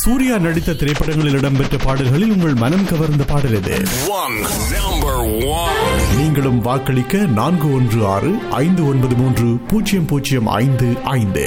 சூர்யா நடித்த திரைப்படங்களில் இடம்பெற்ற பாடல்களில் உங்கள் மனம் கவர்ந்த பாடல் எது One number one. நீங்களும் வாக்களிக்க நான்கு ஒன்று ஆறு ஐந்து ஒன்பது மூன்று பூஜ்ஜியம் பூஜ்ஜியம் ஐந்து ஐந்து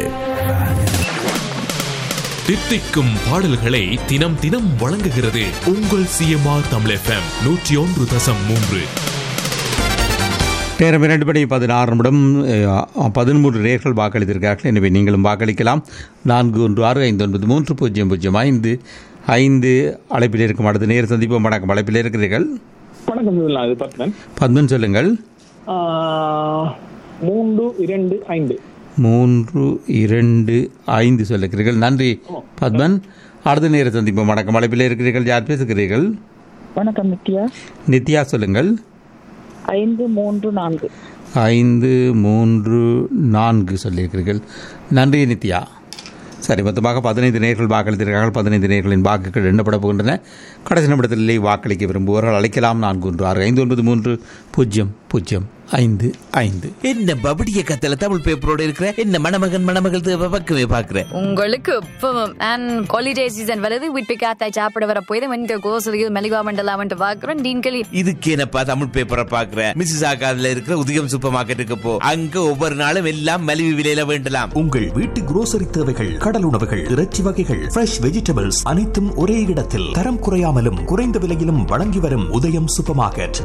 தித்திக்கும் பாடல்களை தினம் தினம் வழங்குகிறது உங்கள் சிஎம்ஆர் தமிழ் எஃப்எம் நூற்றி ஒன்று தசம் மூன்று நேரம் இரண்டு மணி பதினாறு நிமிடம் அஹ், பதிமூன்று நேர்கள் வாக்களித்திருக்கிறார்கள் எனவே நீங்களும் வாக்களிக்கலாம் நான்கு ஒன்று ஆறு ஐந்து ஒன்பது மூன்று பூஜ்ஜியம் பூஜ்ஜியம் ஐந்து ஐந்து அழைப்பில் இருக்கும் அடுத்த நேர் சந்திப்போம் வணக்கம் அழைப்பில் இருக்கிறீர்கள் வணக்கம் சொல்லலாம் அது பத்மன் பத்மன் சொல்லுங்கள் ஆஹ், மூன்று இரண்டு ஐந்து மூன்று இரண்டு ஐந்து சொல்லுகிறீர்கள் நன்றி பத்மன் அடுத்த நேர சந்திப்போம் வணக்கம் அழைப்பில் இருக்கிறீர்கள் யார் பேசுகிறீர்கள் வணக்கம் நித்யா நித்யா சொல்லுங்கள் ஐந்து மூன்று நான்கு ஐந்து மூன்று நான்கு சொல்லியிருக்கிறீர்கள் நன்றி நித்யா சரி மொத்தமாக பதினைந்து நேர்கள் வாக்களித்திருக்கிறார்கள் பதினைந்து நேர்களின் வாக்குகள் எண்ணப்பட போகின்றன கடைசி நிமிடத்திலே வாக்களிக்க விரும்புவோர்கள் அழைக்கலாம் நான்கு ஒன்று ஆறு ஐந்து ஒன்பது மூன்று பூஜ்ஜியம் பூஜ்ஜியம் ஐந்து ஐந்து என்ன பபடிய கத்தல தமிழ் பேப்பரோட இருக்கிற என்ன மணமகன் மணமகள் தேவை பக்கமே பாக்குற உங்களுக்கு இப்பவும் அண்ட் ஹாலிடே சீசன் வருது வீட்டு காத்தாய் சாப்பிட வர போய் இந்த கோசலியில் மெலிகா மண்டலா வந்து பாக்குறோம் டீன்களி இதுக்கு என்னப்பா தமிழ் பேப்பரை பாக்குற மிஸ்ஸஸ் ஆகாதுல இருக்கிற உதயம் சூப்பர் மார்க்கெட்டுக்கு போ அங்க ஒவ்வொரு நாளும் எல்லாம் மலிவு விலையில வேண்டலாம் உங்கள் வீட்டு குரோசரி தேவைகள் கடல் உணவுகள் இறைச்சி வகைகள் ஃப்ரெஷ் வெஜிடபிள்ஸ் அனைத்தும் ஒரே இடத்தில் தரம் குறையாமலும் குறைந்த விலையிலும் வழங்கி வரும் உதயம் சூப்பர் மார்க்கெட்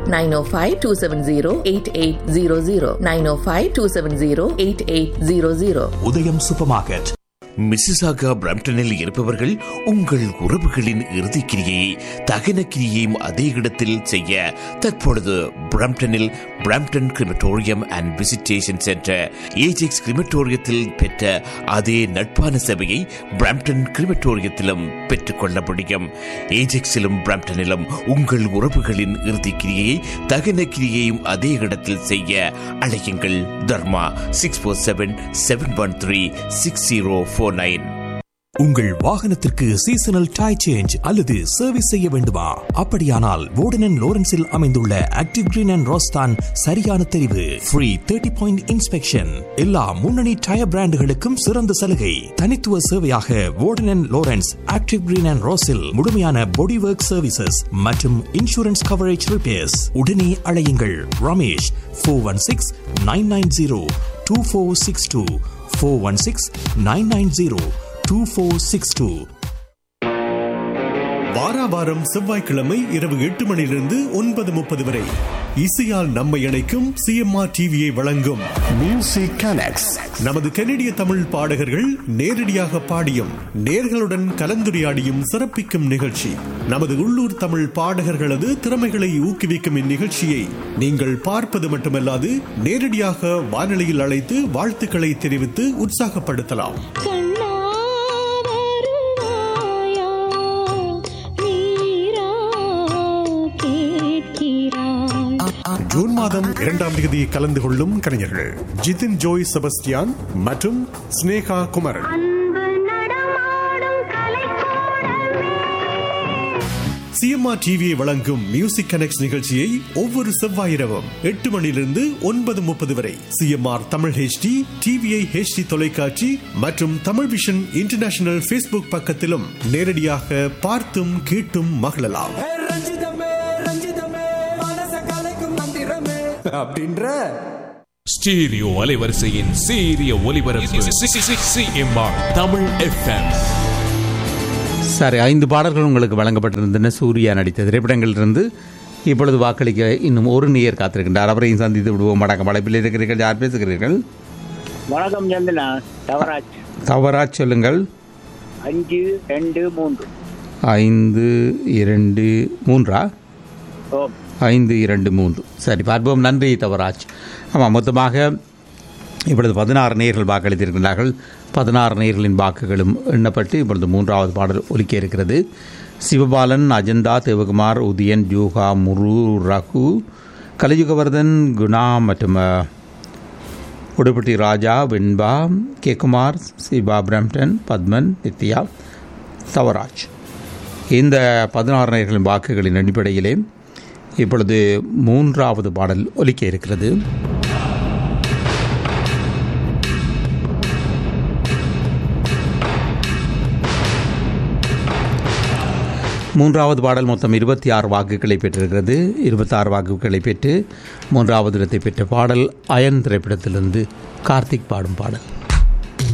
905-270-8800 905-270-8800 உதயம் சூப்பர் மார்க்கெட் மிஸ்ஸிசாகா பிரம்டனில் இருப்பவர்கள் உங்கள் உறவுகளின் இறுதி கிரியை தகன கிரியையும் அதே இடத்தில் செய்ய தற்பொழுது பிரம்டனில் Brampton crematorium and visitation centre Ajax கிரிமட்டோரியத்தில் பெற்ற அதே நட்பான சபையை பிரம்டன் கிரிமட்டோரியத்திலும் பெற்றுக்கொள்ள முடியும் ஏஜெக்ஸிலும் பிரம்டனிலும் உங்கள் உறவுகளின் இறுதி கிரியையை தகன கிரியையும் அதே இடத்தில் செய்ய அழையுங்கள் Dharma six four seven seven one three six zero four nine உங்கள் வாகனத்திற்கு சீசனல் டை சேஞ்ச் அல்லது சர்வீஸ் செய்ய வேண்டுமா அப்படியானால் வோர்டன் லோரன்ஸில் அமைந்துள்ள ஆக்டிவ் கிரீன் அண்ட் ரோஸ்தான் சரியான தெரிவு ஃப்ரீ தேர்ட்டி பாயிண்ட் இன்ஸ்பெக்ஷன் எல்லா முன்னணி டயர் பிராண்டுகளுக்கும் சிறந்த சலுகை தனித்துவ சேவையாக Warden Lawrence active green and ரோஸில் முழுமையான பாடி ஒர்க் சர்வீசஸ் மற்றும் இன்சூரன்ஸ் கவரேஜ் ரிப்பேர்ஸ் உடனே அழையுங்கள் Ramesh four one six nine nine zero two four six two four one six nine nine zero two four six two வாரா வாரம் செவ்வாய்க்கிழமை இரவு எட்டு மணியிலிருந்து ஒன்பது முப்பது வரை இசையால் நம்மை இணைக்கும் சிஎம்ஆர் டிவியை வழங்கும் மியூசிக் கனெக்ட்ஸ் நமது கனடிய தமிழ் பாடகர்கள் நேரடியாக பாடியும் நேர்களுடன் கலந்துரையாடியும் சிறப்பிக்கும் நிகழ்ச்சி நமது உள்ளூர் தமிழ் பாடகர்களது திறமைகளை ஊக்குவிக்கும் இந்நிகழ்ச்சியை நீங்கள் பார்ப்பது மட்டுமல்லாது நேரடியாக வானொலியில் அழைத்து வாழ்த்துக்களை தெரிவித்து உற்சாகப்படுத்தலாம் ஜூன் மாதம் இரண்டாம் தேதி கலந்து கொள்ளும் கலைஞர்கள் ஜிதின் ஜோய் செபஸ்டியான் மற்றும் ஸ்னேகா குமரன் சிஎம்ஆர் டிவியை வழங்கும் மியூசிக் கனெக்ட் நிகழ்ச்சியை ஒவ்வொரு செவ்வாய் இரவும் எட்டு மணியிலிருந்து ஒன்பது முப்பது வரை CMR Tamil HD TVI HD தொலைக்காட்சி மற்றும் தமிழ் விஷன் இன்டர்நேஷனல் ஃபேஸ்புக் பக்கத்திலும் நேரடியாக பார்த்தும் கேட்டும் மகிழலாம் ஸ்டீரியோ அலைவரிசையின் சீரிய ஒலிபரப்பு சிஎம்ஆர் தமிழ் எஃப்எம் சரி ஐந்து பாடல்கள் உங்களுக்கு வழங்கப்பட்டிருந்தன சூர்யா நடித்த திரைப்படங்களிலிருந்து இப்பொழுது வாக்களிக்க இன்னும் ஒரு நேயர் காத்திருக்கின்றார் அவரையும் சந்தித்து விடுவோம் வணக்கம் அழைப்பில் இருக்கிறீர்கள் யார் பேசுகிறீர்கள் வணக்கம் சந்தனா தவராஜ் தவறாச் சொல்லுங்கள் அஞ்சு ரெண்டு மூன்று ஐந்து இரண்டு மூன்றா ஓ ஐந்து இரண்டு மூன்று சரி பார்ப்போம் நன்றி தவராஜ் ஆமாம் மொத்தமாக இப்பொழுது பதினாறு நேர்கள் வாக்களித்திருக்கிறார்கள் பதினாறு நேர்களின் வாக்குகளும் எண்ணப்பட்டு இப்பொழுது மூன்றாவது பாடல் ஒலிக்க இருக்கிறது சிவபாலன் அஜந்தா தேவகுமார் உதயன் யூகா முரு ரகு கலியுகவர்தன் குணா மற்றும் அஹ், உடுப்பட்டி ராஜா வெண்பா கேகுமார் சிவா பிரம்டன் பத்மன் நித்யா தவராஜ் இந்த பதினாறு நேர்களின் வாக்குகளின் அடிப்படையிலே இப்பொழுது மூன்றாவது பாடல் ஒலிக்க இருக்கிறது மூன்றாவது பாடல் மொத்தம் இருபத்தி ஆறு வாக்குகளை பெற்றிருக்கிறது இருபத்தாறு வாக்குகளை பெற்று மூன்றாவது இடத்தை பெற்ற பாடல் அயன் திரைப்படத்திலிருந்து கார்த்திக் பாடும் பாடல்